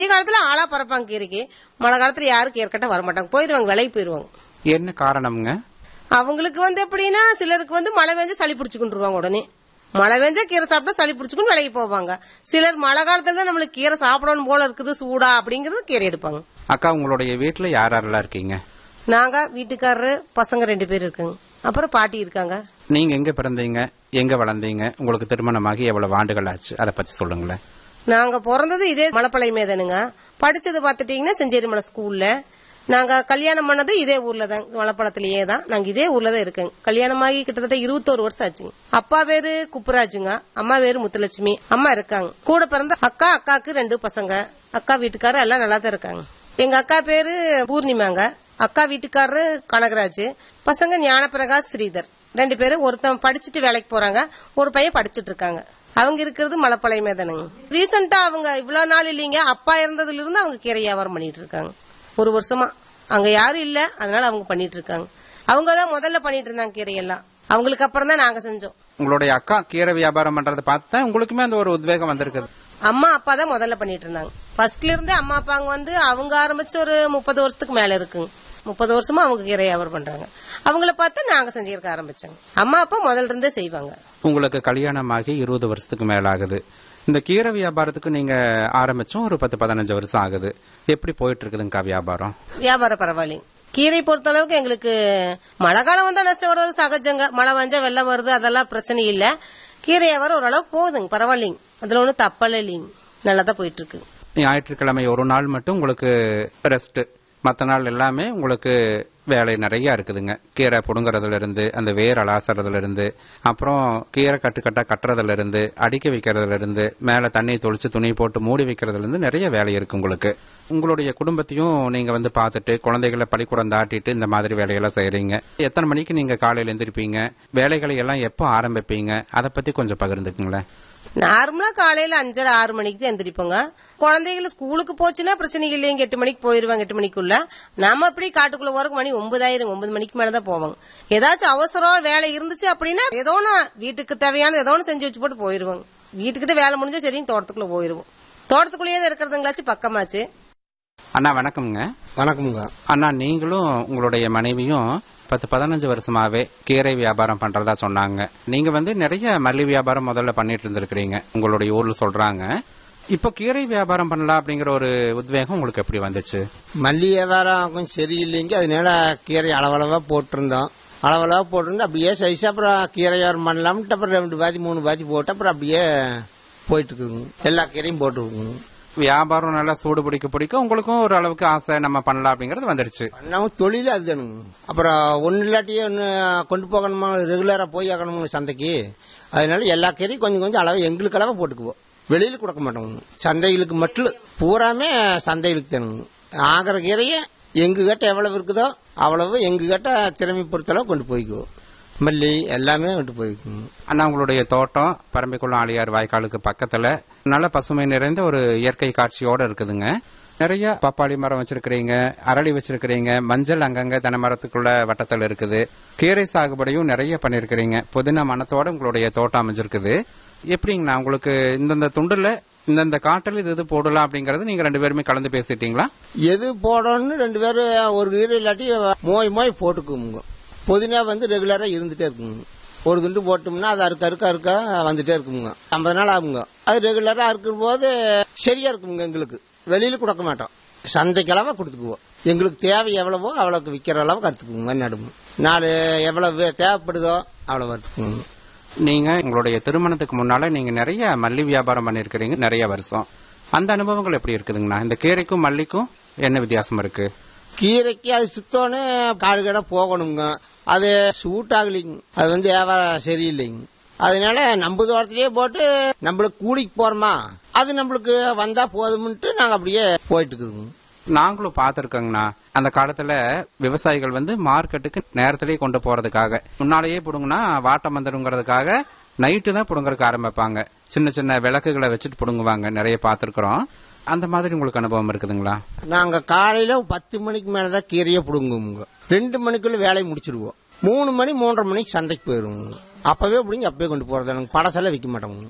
வெயில் காலத்துல ஆளா பறப்பாங்க கீரைக்கு மழை காலத்துல யாரும் கீரைக்கட்ட வர மாட்டாங்க போயிருவாங்க விலைக்கு போயிருவாங்க என்ன காரணம்ங்க அவங்களுக்கு வந்து எப்படின்னா சிலருக்கு வந்து மழை பெஞ்சா சளி பிடிச்சுக்கிட்டுருவாங்க உடனே மழை பெஞ்சா கீரை சாப்பிட்டா சளி பிடிச்சுக்குன்னு விலைக்கு போவாங்க சிலர் மழை காலத்துல தான் நம்மளுக்கு கீரை சாப்பிடணும் போல இருக்குது சூடா அப்படிங்கறது கீரை எடுப்பாங்க அக்கா உங்களுடைய வீட்டுல யார் யாரெல்லாம் இருக்கீங்க நாங்க வீட்டுக்காரரு பசங்க ரெண்டு பேர் இருக்குங்க அப்புறம் பாட்டி இருக்காங்க நீங்க எங்க பிறந்தீங்க எங்க வளர்ந்தீங்க உங்களுக்கு திருமணமாகி எவ்வளவு ஆண்டுகள் ஆச்சு அதை பத்தி சொல்லுங்களேன் நாங்க பிறந்தது இதே மலைப்பாளையமே தானுங்க படிச்சது பார்த்துட்டீங்கன்னா செஞ்சேரிமலை ஸ்கூல்ல நாங்க கல்யாணம் பண்ணது இதே ஊர்ல தான் மலைப்பாளத்திலேயே தான் நாங்க இதே ஊர்ல தான் இருக்கோங்க கல்யாணமாகி கிட்டத்தட்ட இருபத்தோரு வருஷம் ஆச்சுங்க அப்பா பேரு குப்புராஜுங்க அம்மா பேரு முத்துலட்சுமி அம்மா இருக்காங்க கூட பிறந்த அக்கா அக்காக்கு ரெண்டு பசங்க அக்கா வீட்டுக்காரர் எல்லாம் நல்லா தான் இருக்காங்க எங்க அக்கா பேரு பூர்ணிமாங்க அக்கா வீட்டுக்காரரு கனகராஜ் பசங்க ஞானபிரகாஷ் ஸ்ரீதர் ரெண்டு பேரும் ஒருத்தன் படிச்சுட்டு வேலைக்கு போறாங்க ஒரு பையன் படிச்சுட்டு இருக்காங்க அவங்க இருக்கிறது மலைப்பாளையமே தானுங்க ரீசெண்டா அவங்க இவ்வளவு நாள் இல்லைங்க அப்பா இருந்ததுல இருந்து அவங்க கீரை வியாபாரம் பண்ணிட்டு இருக்காங்க ஒரு வருஷமா அங்க யாரும் இல்ல அதனால அவங்க பண்ணிட்டு இருக்காங்க அவங்க தான் முதல்ல பண்ணிட்டு இருந்தாங்க கீரையெல்லாம் அவங்களுக்கு அப்புறம் தான் நாங்க செஞ்சோம் உங்களுடைய அக்கா கீரை வியாபாரம் பண்றதை பார்த்து தான் உங்களுக்குமே அந்த ஒரு உத்வேகம் வந்திருக்குது அம்மா அப்பா தான் முதல்ல பண்ணிட்டு இருந்தாங்க ஃபர்ஸ்ட்ல இருந்தே அம்மா அப்பாங்க வந்து அவங்க ஆரம்பிச்சு ஒரு முப்பது வருஷத்துக்கு மேல இருக்குங்க முப்பது வருஷமா அவங்க கீரை வியாபாரம் பண்றாங்க அவங்கள பார்த்து நாங்க செஞ்சிருக்க ஆரம்பிச்சோங்க அம்மா அப்பா முதல்ல இருந்தே செய்வாங்க உங்களுக்கு கல்யாணமாகி இருபது வருஷத்துக்கு மேல ஆகுது இந்த கீரை வியாபாரத்துக்கு நீங்க ஆரம்பிச்சும் ஒரு பத்து பதினஞ்சு வருஷம் ஆகுது எப்படி போயிட்டு இருக்குதுங்கக்கா வியாபாரம் வியாபாரம் பரவாயில்லைங்க கீரை பொறுத்த அளவுக்கு எங்களுக்கு மழை காலம் வந்தா நஷ்டம் வர்றது சகஜங்க மழை வந்தா வெள்ளம் வருது அதெல்லாம் பிரச்சனை இல்ல கீரை வியாபாரம் ஓரளவுக்கு போகுதுங்க பரவாயில்லைங்க அதுல ஒன்றும் தப்பல்ல இல்லைங்க நல்லா தான் போயிட்டு இருக்கு ஞாயிற்றுக்கிழமை ஒரு நாள் மட்டும் உங்களுக்கு ரெஸ்ட் மற்ற நாள் எல்லாமே உங்களுக்கு வேலை நிறைய இருக்குதுங்க கீரை புடுங்கறதுல இருந்து அந்த வேர் அலாசறதுல இருந்து அப்புறம் கீரை கட்டுக்கட்டா கட்டுறதுல இருந்து அடிக்க வைக்கிறதுல இருந்து மேல தண்ணி தொளிச்சு துணி போட்டு மூடி வைக்கிறதுல இருந்து நிறைய வேலை இருக்கு உங்களுக்கு உங்களுடைய குடும்பத்தையும் நீங்க வந்து பார்த்துட்டு குழந்தைகளை பள்ளிக்கூடம் தாட்டிட்டு இந்த மாதிரி வேலையெல்லாம் செய்றீங்க எத்தனை மணிக்கு நீங்க காலையில எந்திரிப்பீங்க வேலைகளை எல்லாம் எப்போ ஆரம்பிப்பீங்க அதை பத்தி கொஞ்சம் பகிர்ந்துக்குங்களேன் நார்மலா காலையில அஞ்சரை ஆறு மணிக்கு தான் எந்திரிப்போங்க குழந்தைகள் ஸ்கூலுக்கு போச்சுன்னா பிரச்சனை இல்லைங்க எட்டு மணிக்கு போயிருவாங்க எட்டு மணிக்குள்ள நம்ம அப்படி காட்டுக்குள்ள வரக்கு மணி ஒன்பதாயிரம் ஒன்பது மணிக்கு மேலதான் போவாங்க ஏதாச்சும் அவசரம் வேலை இருந்துச்சு அப்படின்னா ஏதோ ஒண்ணு வீட்டுக்கு தேவையான ஏதோ ஒன்று செஞ்சு வச்சு போட்டு போயிருவாங்க வீட்டுக்கிட்ட வேலை முடிஞ்சா சரிங்க தோட்டத்துக்குள்ள போயிருவோம் தோட்டத்துக்குள்ளேயே தான் இருக்கிறதுங்களாச்சு பக்கமாச்சு அண்ணா வணக்கம்ங்க வணக்கமுங்க அண்ணா நீங்களும் உங்களுடைய மனைவியும் பத்து பதினஞ்சு வருஷமாவே கீரை வியாபாரம் பண்றதா சொன்னாங்க நீங்க வந்து நிறைய மல்லி வியாபாரம் முதல்ல பண்ணிட்டு இருந்திருக்கிறீங்க உங்களுடைய ஊர்ல சொல்றாங்க இப்போ கீரை வியாபாரம் பண்ணலாம் அப்படிங்கிற ஒரு உத்வேகம் உங்களுக்கு எப்படி வந்துச்சு மல்லி வியாபாரம் கொஞ்சம் சரியில்லைங்க அதனால கீரை அளவளவா போட்டிருந்தோம் அளவளவா போட்டிருந்து அப்படியே சைஸ் அப்புறம் கீரை வியாபாரம் பண்ணலாம்ட்டு அப்புறம் ரெண்டு பாத்தி மூணு பாத்தி போட்டு அப்புறம் அப்படியே போயிட்டு இருக்குதுங்க எல்லா கீரையும் போட்டுருக்குங்க வியாபாரம் நல்லா சூடு பிடிக்க பிடிக்க உங்களுக்கும் ஒரு அளவுக்கு ஆசை நம்ம பண்ணலாம் அப்படிங்கறது வந்துருச்சு நம்ம தொழில் அதுதானுங்க அப்புறம் ஒன்று இல்லாட்டியே ஒன்று கொண்டு போகணுமா ரெகுலராக போய் ஆகணுமுங்க சந்தைக்கு அதனால எல்லா கீரையும் கொஞ்சம் கொஞ்சம் அளவு எங்களுக்கு அளவு போட்டுக்குவோம் வெளியில் கொடுக்க மாட்டோங்க சந்தைகளுக்கு மட்டும் பூராமே சந்தைகளுக்கு தானுங்க ஆகிற கீரையை எங்க கிட்ட எவ்வளவு இருக்குதோ அவ்வளவு எங்க கிட்ட திறமை பொறுத்தளவு கொண்டு போய்க்குவோம் மல்லி எல்லாமே கொண்டு போய்க்குவோம் அண்ணா உங்களுடைய தோட்டம் பரம்பிக்குளம் ஆளியார் வாய்க்காலுக்கு பக்கத்துல நல்ல பசுமை நிறைந்த ஒரு இயற்கை காட்சியோட இருக்குதுங்க நிறைய பப்பாளி மரம் வச்சிருக்கிறீங்க அரளி வச்சிருக்கிறீங்க மஞ்சள் அங்கங்க தென்னை மரத்துக்குள்ள வட்டத்தில் இருக்குது கீரை சாகுபடியும் நிறைய பண்ணிருக்கிறீங்க புதின மனத்தோட உங்களுடைய தோட்டம் அமைஞ்சிருக்குது எப்படிங்கண்ணா உங்களுக்கு இந்தந்த துண்டுல இந்தந்த காட்டில் இது இது போடலாம் அப்படிங்கறது நீங்க ரெண்டு பேருமே கலந்து பேசிட்டீங்களா எது போடணும்னு ரெண்டு பேரும் ஒரு கீரை இல்லாட்டி மோய் மோய் போட்டுக்குவோங்க புதினா வந்து ரெகுலராக இருந்துட்டே இருக்குங்க ஒரு துண்டு போட்டோம்னா அது அறுக்க அறுக்க அறுக்க வந்துட்டே இருக்குங்க ஐம்பது நாள் ஆகுங்க அது ரெகுலராக அறுக்கும் போது சரியா இருக்குங்க எங்களுக்கு வெளியில் கொடுக்க மாட்டோம் சந்தைக்கு அளவாக கொடுத்துக்குவோம் எங்களுக்கு தேவை எவ்வளவோ அவ்வளோக்கு விற்கிற அளவுக்கு அறுத்துக்குவோங்க நடுவோம் நாலு எவ்வளவு தேவைப்படுதோ அவ்வளோ அறுத்துக்குவோங்க நீங்க உங்களுடைய திருமணத்துக்கு முன்னால நீங்க நிறைய மல்லி வியாபாரம் பண்ணிருக்கிறீங்க நிறைய வருஷம் அந்த அனுபவங்கள் எப்படி இருக்குதுங்கண்ணா இந்த கீரைக்கும் மல்லிக்கும் என்ன வித்தியாசம் இருக்கு கீரைக்கு அது சுத்தோன்னு காடு கடை போகணுங்க அது சூட் ஆகலைங்க அது வந்து வியாபாரம் சரியில்லைங்க அதனால நம்ம தோட்டத்திலேயே போட்டு நம்மளுக்கு கூலிக்கு போறோமா அது நம்மளுக்கு வந்தா போதும்ன்ட்டு நாங்க அப்படியே போயிட்டு இருக்குதுங்க நாங்களும் பார்த்துருக்கோங்கண்ணா அந்த காலத்துல விவசாயிகள் வந்து மார்க்கெட்டுக்கு நேரத்திலேயே கொண்டு போறதுக்காக முன்னாலேயே பிடுங்கினா வாட்டம் வந்துருங்கிறதுக்காக நைட்டு தான் பிடுங்கறதுக்கு ஆரம்பிப்பாங்க சின்ன சின்ன விளக்குகளை வச்சுட்டு பிடுங்குவாங்க நிறைய பார்த்துருக்குறோம் அந்த மாதிரி உங்களுக்கு அனுபவம் இருக்குதுங்களா நாங்க காலையில பத்து மணிக்கு மேலதான் கீரையே பிடுங்குவோங்க ரெண்டு மணிக்குள்ள வேலையை முடிச்சிருவோம் மூணு மணி மூன்றரை மணிக்கு சந்தைக்கு போயிருவோங்க அப்பவே பிடிங்க அப்பவே கொண்டு போறது படசெல்லாம் விற்க மாட்டோங்க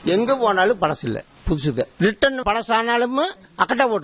எங்க போனாலும் பழசு இல்லை புதுசுதான் ரிட்டர்ன் பழசானாலும் அக்கட்டா போட்டு